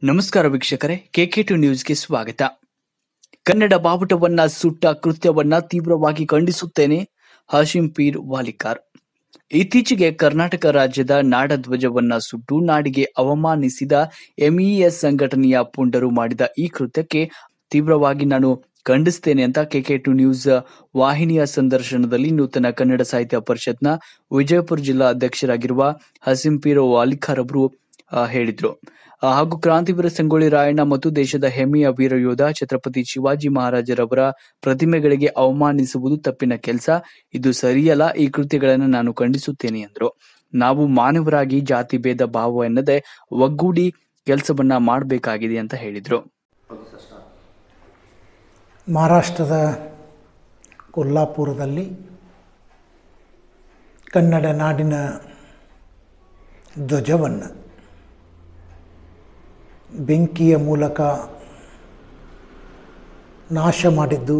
ನಮಸ್ಕಾರ ವೀಕ್ಷಕರೇ K K to ನ್ಯೂಸ್ಗೆ ಸ್ವಾಗತ ಕನ್ನಡ ಬಾವುಟವನ್ನ ಸುಟ್ಟ ಕೃತ್ಯವನ್ನ ತೀವ್ರವಾಗಿ ಖಂಡಿಸುತ್ತೇನೆ ಹಾಶಿಂ ಪೀರ್ ವಾಲಿಕಾರ್ ಇತ್ತೀಚೆಗೆ ಕರ್ನಾಟಕ ರಾಜ್ಯದ ನಾಡಧ್ವಜವನ್ನ ಸುಟ್ಟು ನಾಡಿಗೆ ಅವಮಾನಿಸಿದ ಎಂಇಎಸ್ ಸಂಘಟನೆಯ ಪುಂಡರು ಮಾಡಿದ ಈ ಕೃತ್ಯಕ್ಕೆ ತೀವ್ರವಾಗಿ ನಾನು ಖಂಡಿಸ್ತೇನೆ ಅಂತ ಕೆಕೆ ಟು ನ್ಯೂಸ್ ವಾಹಿನಿಯ ಸಂದರ್ಶನದಲ್ಲಿ ನೂತನ ಕನ್ನಡ ಸಾಹಿತ್ಯ ಪರಿಷತ್ನ ವಿಜಯಪುರ ಜಿಲ್ಲಾ ಅಧ್ಯಕ್ಷರಾಗಿರುವ ಹಸಿಂ ಪೀರ್ ವಾಲಿಕಾರ್ ಅವರು ಆ, ಹೇಳಿದ್ರು ಆ, ಹಾಗೂ ಕ್ರಾಂತಿವೀರ ಸಂಗೊಳ್ಳಿ ರಾಯಣ್ಣ ಮತ್ತು ದೇಶದ ಹೆಮ್ಮೆಯ ವೀರ ಯೋಧ ಛತ್ರಪತಿ ಶಿವಾಜಿ ಮಹಾರಾಜರವರ ಪ್ರತಿಮೆಗಳಿಗೆ ಅವಮಾನಿಸುವುದು ತಪ್ಪಿನ ಕೆಲಸ ಇದು ಸರಿಯಲ್ಲ ಈ ಕೃತ್ಯಗಳನ್ನು ನಾನು ಖಂಡಿಸುತ್ತೇನೆ ಎಂದರು ನಾವು ಮಾನವರಾಗಿ ಜಾತಿ ಭೇದ ಭಾವ ಎನ್ನದೆ ಒಗ್ಗೂಡಿ ಕೆಲಸವನ್ನ ಮಾಡಬೇಕಾಗಿದೆ ಅಂತ ಹೇಳಿದ್ರು ಮಹಾರಾಷ್ಟ್ರದ ಕೊಲ್ಲಾಪುರದಲ್ಲಿ ಕನ್ನಡ ನಾಡಿನ ಧ್ವಜವನ್ನು ಬೆಂಕಿಯ ಮೂಲಕ ನಾಶ ಮಾಡಿದ್ದು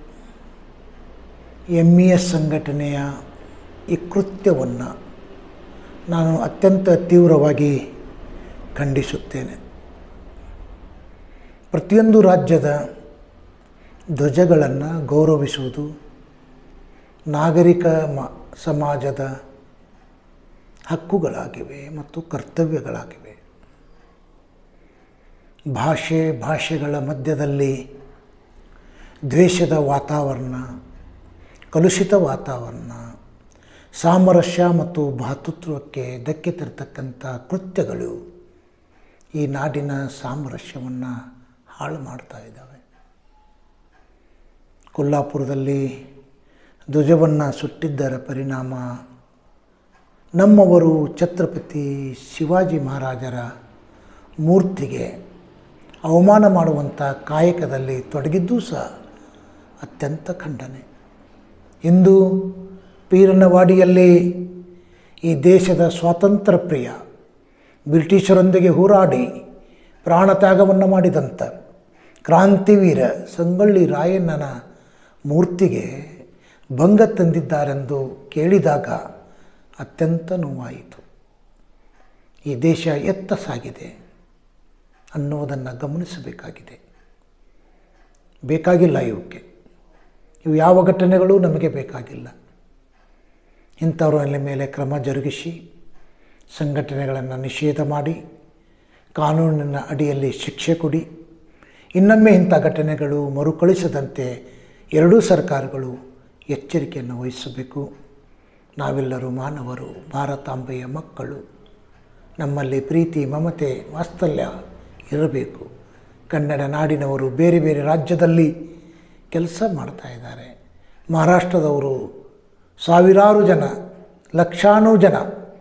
ಎಮ್ ಇ ಎಸ್ ಸಂಘಟನೆಯ ಈ ಕೃತ್ಯವನ್ನು ನಾನು ಅತ್ಯಂತ ತೀವ್ರವಾಗಿ ಖಂಡಿಸುತ್ತೇನೆ ಪ್ರತಿಯೊಂದು ರಾಜ್ಯದ ಧ್ವಜಗಳನ್ನು ಗೌರವಿಸುವುದು ನಾಗರಿಕ ಮ ಸಮಾಜದ ಹಕ್ಕುಗಳಾಗಿವೆ ಮತ್ತು ಕರ್ತವ್ಯಗಳಾಗಿವೆ ಭಾಷೆ ಭಾಷೆಗಳ ಮಧ್ಯದಲ್ಲಿ ದ್ವೇಷದ ವಾತಾವರಣ ಕಲುಷಿತ ವಾತಾವರಣ ಸಾಮರಸ್ಯ ಮತ್ತು ಭಾತೃತ್ವಕ್ಕೆ ಧಕ್ಕೆ ತರತಕ್ಕಂಥ ಕೃತ್ಯಗಳು ಈ ನಾಡಿನ ಸಾಮರಸ್ಯವನ್ನು ಹಾಳು ಮಾಡ್ತಾ ಇದ್ದಾವೆ ಕೊಲ್ಲಾಪುರದಲ್ಲಿ ಧ್ವಜವನ್ನು ಸುಟ್ಟಿದ್ದರ ಪರಿಣಾಮ ನಮ್ಮವರು ಛತ್ರಪತಿ ಶಿವಾಜಿ ಮಹಾರಾಜರ ಮೂರ್ತಿಗೆ ಅವಮಾನ ಮಾಡುವಂಥ ಕಾಯಕದಲ್ಲಿ ತೊಡಗಿದ್ದೂ ಸಹ ಅತ್ಯಂತ ಖಂಡನೆ ಇಂದು ಪೀರನವಾಡಿಯಲ್ಲಿ ಈ ದೇಶದ ಸ್ವಾತಂತ್ರ್ಯ ಪ್ರಿಯ ಬ್ರಿಟಿಷರೊಂದಿಗೆ ಹೋರಾಡಿ ಪ್ರಾಣತ್ಯಾಗವನ್ನು ಮಾಡಿದಂಥ ಕ್ರಾಂತಿವೀರ ಸಂಗೊಳ್ಳಿ ರಾಯಣ್ಣನ ಮೂರ್ತಿಗೆ ಭಂಗ ತಂದಿದ್ದಾರೆಂದು ಕೇಳಿದಾಗ ಅತ್ಯಂತ ನೋವಾಯಿತು ಈ ದೇಶ ಎತ್ತ ಸಾಗಿದೆ ಅನ್ನುವುದನ್ನು ಗಮನಿಸಬೇಕಾಗಿದೆ ಬೇಕಾಗಿಲ್ಲ ಇವಕ್ಕೆ ಇವು ಯಾವ ಘಟನೆಗಳೂ ನಮಗೆ ಬೇಕಾಗಿಲ್ಲ ಇಂಥವರ ಮೇಲೆ ಕ್ರಮ ಜರುಗಿಸಿ ಸಂಘಟನೆಗಳನ್ನು ನಿಷೇಧ ಮಾಡಿ ಕಾನೂನಿನ ಅಡಿಯಲ್ಲಿ ಶಿಕ್ಷೆ ಕೊಡಿ ಇನ್ನೊಮ್ಮೆ ಇಂಥ ಘಟನೆಗಳು ಮರುಕಳಿಸದಂತೆ ಎರಡೂ ಸರ್ಕಾರಗಳು ಎಚ್ಚರಿಕೆಯನ್ನು ವಹಿಸಬೇಕು ನಾವೆಲ್ಲರೂ ಮಾನವರು ಭಾರತಾಂಬೆಯ ಮಕ್ಕಳು ನಮ್ಮಲ್ಲಿ ಪ್ರೀತಿ ಮಮತೆ ವಾತ್ಸಲ್ಯ ಇರಬೇಕು ಕನ್ನಡ ನಾಡಿನವರು ಬೇರೆ ಬೇರೆ ರಾಜ್ಯದಲ್ಲಿ ಕೆಲಸ ಮಾಡ್ತಾ ಇದ್ದಾರೆ ಮಹಾರಾಷ್ಟ್ರದವರು ಸಾವಿರಾರು ಜನ ಲಕ್ಷಾನು ಜನ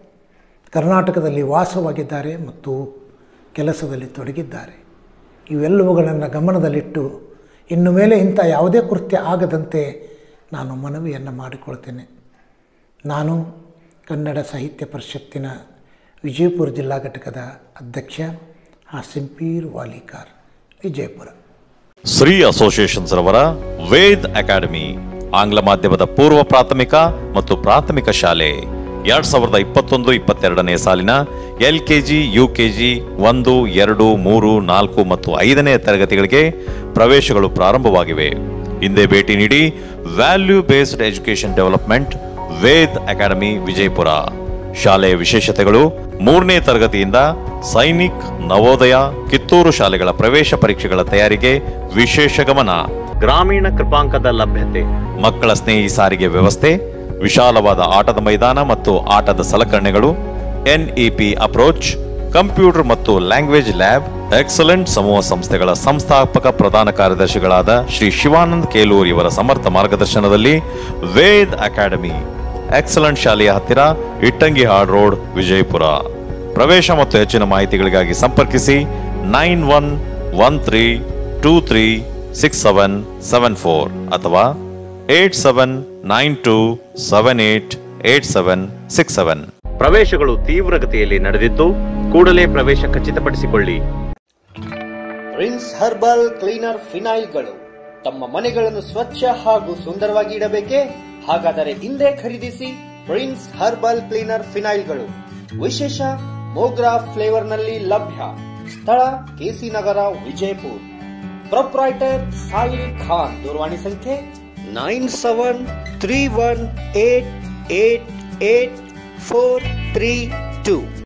ಕರ್ನಾಟಕದಲ್ಲಿ ವಾಸವಾಗಿದ್ದಾರೆ ಮತ್ತು ಕೆಲಸದಲ್ಲಿ ತೊಡಗಿದ್ದಾರೆ ಇವೆಲ್ಲವುಗಳನ್ನು ಗಮನದಲ್ಲಿಟ್ಟು ಇನ್ನು ಮೇಲೆ ಇಂಥ ಯಾವುದೇ ಕೃತ್ಯ ಆಗದಂತೆ ನಾನು ಮನವಿಯನ್ನು ಮಾಡಿಕೊಳ್ತೇನೆ ನಾನು ಕನ್ನಡ ಸಾಹಿತ್ಯ ಪರಿಷತ್ತಿನ ವಿಜಯಪುರ ಜಿಲ್ಲಾ ಘಟಕದ ಅಧ್ಯಕ್ಷ ಹಾಸಿಂಪೀರ್ ವಾಲಿಕಾರ್ ವಿಜಯಪುರ ಶ್ರೀ ಅಸೋಸಿಯೇಷನ್ಸ್ ರವರ ವೇದ್ ಅಕಾಡೆಮಿ ಆಂಗ್ಲ ಮಾಧ್ಯಮದ ಪೂರ್ವ ಪ್ರಾಥಮಿಕ ಮತ್ತು ಪ್ರಾಥಮಿಕ ಶಾಲೆ ಎರಡ್ ಸಾವಿರದ ಇಪ್ಪತ್ತೊಂದು ಇಪ್ಪತ್ತೆರಡನೇ ಸಾಲಿನ ಎಲ್ಕೆಜಿ ಯುಕೆಜಿ ಒಂದು ಎರಡು ಮೂರು ನಾಲ್ಕು ಮತ್ತು ಐದನೇ ತರಗತಿಗಳಿಗೆ ಪ್ರವೇಶಗಳು ಪ್ರಾರಂಭವಾಗಿವೆ ಹಿಂದೆ ಭೇಟಿ ನೀಡಿ value based education development Ved academy Vijayapura ಶಾಲೆಯ ವಿಶೇಷತೆಗಳು ಮೂರನೇ ತರಗತಿಯಿಂದ ಸೈನಿಕ್ ನವೋದಯ ಕಿತ್ತೂರು ಶಾಲೆಗಳ ಪ್ರವೇಶ ಪರೀಕ್ಷೆಗಳ ತಯಾರಿಗೆ ವಿಶೇಷ ಗಮನ ಗ್ರಾಮೀಣ ಕೃಪಾಂಕದ ಲಭ್ಯತೆ ಮಕ್ಕಳ ಸ್ನೇಹಿ ಸಾರಿಗೆ ವ್ಯವಸ್ಥೆ ವಿಶಾಲವಾದ ಆಟದ ಮೈದಾನ ಮತ್ತು ಆಟದ ಸಲಕರಣೆಗಳು ಎನ್ಇಪಿ ಅಪ್ರೋಚ್ ಕಂಪ್ಯೂಟರ್ ಮತ್ತು ಲ್ಯಾಂಗ್ವೇಜ್ ಲ್ಯಾಬ್ ಎಕ್ಸಲೆಂಟ್ ಸಮೂಹ ಸಂಸ್ಥೆಗಳ ಸಂಸ್ಥಾಪಕ ಪ್ರಧಾನ ಕಾರ್ಯದರ್ಶಿಗಳಾದ ಶ್ರೀ ಶಿವಾನಂದ್ ಕೇಲೂರ್ ಇವರ ಸಮರ್ಥ ಮಾರ್ಗದರ್ಶನದಲ್ಲಿ ವೇದ್ ಅಕಾಡೆಮಿ ಎಕ್ಸಲೆಂಟ್ ಶಾಲೆಯ ಹತ್ತಿರ ಇಟ್ಟಂಗಿ ಹಾಡ್ ರೋಡ್ ವಿಜಯಪುರ ಪ್ರವೇಶ ಮತ್ತು ಹೆಚ್ಚಿನ ಮಾಹಿತಿಗಳಿಗಾಗಿ ಸಂಪರ್ಕಿಸಿ nine one one three two three six seven seven four ಅಥವಾ eight seven nine two seven eight eight seven six seven ಪ್ರವೇಶಗಳು ತೀವ್ರಗತಿಯಲ್ಲಿ ನಡೆದಿದ್ದು ಕೂಡಲೇ ಪ್ರವೇಶ ಖಚಿತಪಡಿಸಿಕೊಳ್ಳಿ ಪ್ರಿನ್ಸ್ ಹರ್ಬಲ್ ಕ್ಲೀನರ್ ಫಿನೈಲ್ಗಳು ತಮ್ಮ ಮನೆಗಳನ್ನು ಸ್ವಚ್ಛ ಹಾಗೂ ಸುಂದರವಾಗಿ ಇಡಬೇಕೆ ಹಾಗಾದರೆ ಹಿಂದೆ ಖರೀದಿಸಿ ಪ್ರಿನ್ಸ್ ಹರ್ಬಲ್ ಕ್ಲೀನರ್ ಫಿನೈಲ್ಗಳು ವಿಶೇಷ ಮೋಗ್ರಾ ಫ್ಲೇವರ್ ನಲ್ಲಿ ಲಭ್ಯ ಸ್ಥಳ ಕೆಸಿ ನಗರ ವಿಜಯಪುರ್ ಪ್ರೊಪ್ರೈಟರ್ ಸಾಯಿಲ್ ಖಾನ್ ದೂರವಾಣಿ ಸಂಖ್ಯೆ nine seven three one eight eight eight four three two